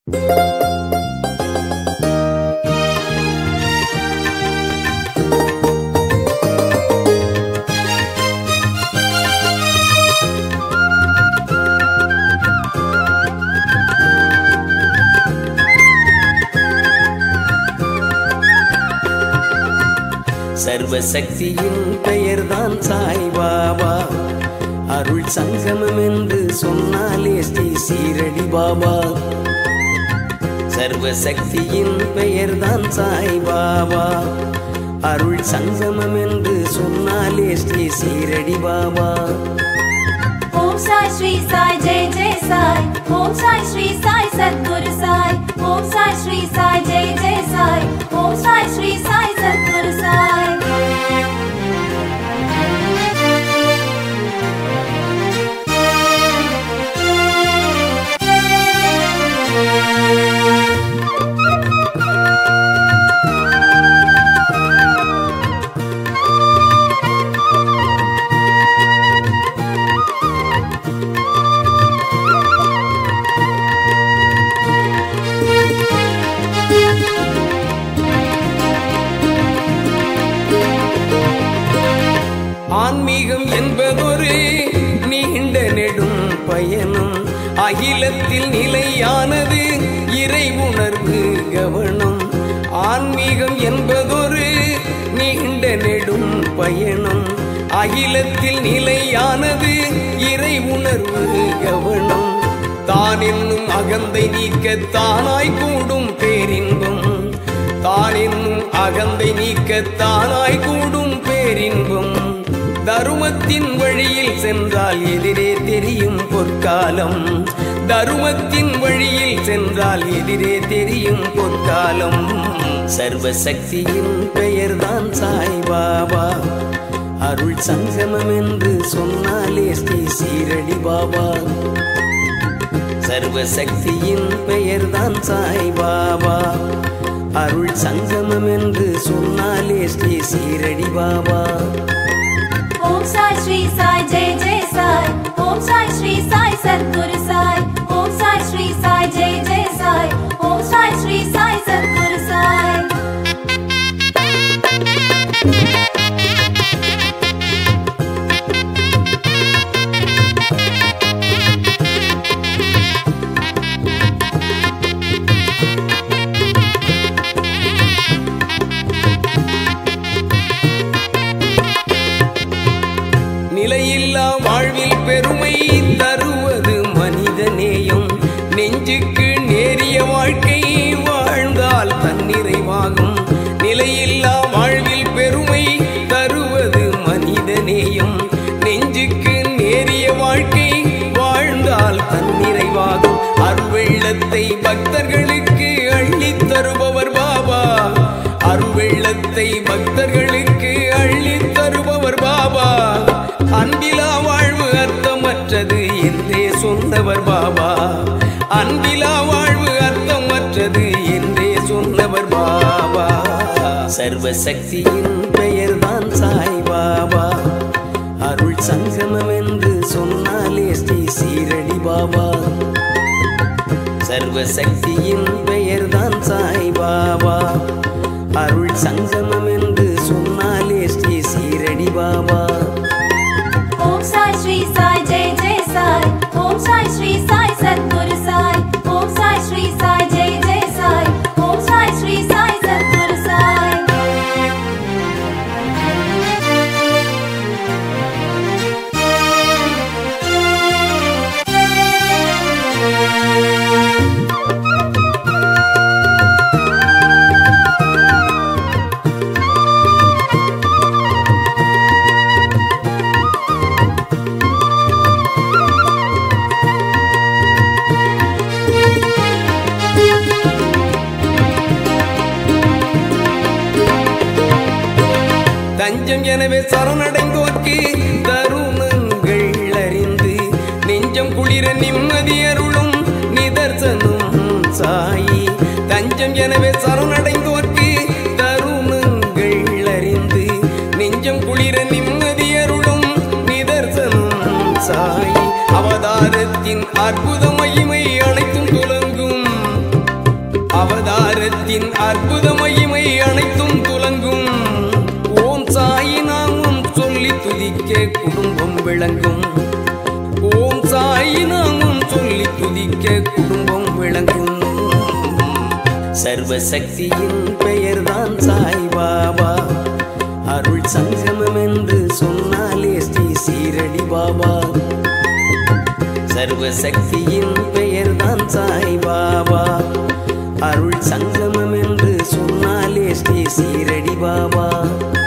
சர்வசக்தியின் பெயர்தான் சாய்பாபா அருள் சங்கமம் என்று சொன்னாலே ஸ்ரீ சீரடி பாபா சர்வசக்தியின் பெயர்தான் சாய்பாபா அருள் சங்கமம் என்று சொன்னாலே ஸ்ரீ சீரடி பாபா ओम साई श्री साई जय जय साई ओम साई श्री साई सद्गुरु साई ओम साई श्री साई जय जय साई ओम साई श्री साई सद्गुरु साई ஆன்மீகம் என்பதொரு நீண்ட நெடும் பயணம் அகிலத்தில் நிலையானது இறை உணர்வு கவனம் ஆன்மீகம் என்பதொரு நீண்ட நெடும் பயணம் அகிலத்தில் நிலையானது இறை உணர்வு கவனம் தான் என்னும் அகந்தை நீக்க தானாய் கூடும் பேரின்பம் தான் என்னும் அகந்தை நீக்க தானாய் கூடும் பேரின்பம் தருமத்தின் வழியில் சென்றால் எதிரே தெரியும் பொற்காலம் தருமத்தின் வழியில் சென்றால் எதிரே தெரியும் பொற்காலம் சர்வசக்தியின் பெயர்தான் சாய்பாபா அருள் சங்கமம் என்று சொன்னாலே ஸ்ரீ சீரடி பாபா சர்வசக்தியின் பெயர்தான் சாய்பாபா அருள் சங்கமம் என்று சொன்னாலே ஸ்ரீ சீரடி பாபா ओम साई श्री साई जय जय साई ओम साई श्री साई सद्गुरु साई ओम साई श्री साई जय जय साई ओम साई श्री साई सद्गुरु साई நிலையில்லா வாழ்வில் பெருமை தருவது மனித நேயம் நெஞ்சுக்கு நேரிய வாழ்க்கை வாழ்ந்தால் தன்னிறைவாகும் நிலையில்லா வாழ்வில் பெருமை தருவது மனித நேயம் நெஞ்சுக்கு நேரிய வாழ்க்கை வாழ்ந்தால் தன்னிறைவாகும் அருவெள்ளத்தை பக்தர்களுக்கு அள்ளித் தருபவர் பாபா அருவெள்ளத்தை பக்தர்களுக்கு அள்ளித் தருபவர் பாபா அன்பிலா வாழ்வு அர்த்தமற்றது என்றே சொன்னவர் பாபா அன்பிலா வாழ்வு அர்த்தமற்றது என்றே சொன்னவர் பாபா சர்வசக்தியின் பெயர்தான் சாய்பாபா அருள் சங்கமம் என்று சொன்னாலே ஸ்ரீ சீரடி பாபா சர்வசக்தியின் பெயர்தான் சாய்பாபா அருள் சங்கமம் என்று சொன்னாலே ஸ்ரீ சீரடி பாபா ओम साई श्री साई जय जय साई ओम साई श्री साई सद्गुरु साई ओम साई श्री साई जय जय साई ओम साई श्री साई सद्गुरु साई தஞ்சம் எனவே சரணடைந்தோர்க்கு தருணங்கள் அறிந்து நெஞ்சம் குளிர நிம்மதி அருளும் நிதர்சனம் சாயி தஞ்சம் எனவே சரணடைந்தோர்க்கு தருணங்கள் அறிந்து நெஞ்சம் குளிர நிம்மதி அருளும் நிதர்சனம் சாயி அவதாரத்தின் அற்புத மகிமை அனைத்தும் துலங்கும் ஞானத்தின் அற்புத மகிமை அனைத்தும் துலங்கும் ஓம் சாயி நாமம் சொல்லி துதிக்க குடும்பம் விளங்கும் ஓம் சாயி நாமம் சொல்லி துதிக்க குடும்பம் விளங்கும் சர்வசக்தியின் பெயர்தான் சாய் பாபா அருள் சங்கமம் என்று சொன்னாலே ஸ்ரீ சீரடி பாபா சர்வசக்தியின் பெயர்தான் சாய் பாபா அருள் சங்கமம் என்று சொன்னாலே ஸ்ரீ சீரடி பாபா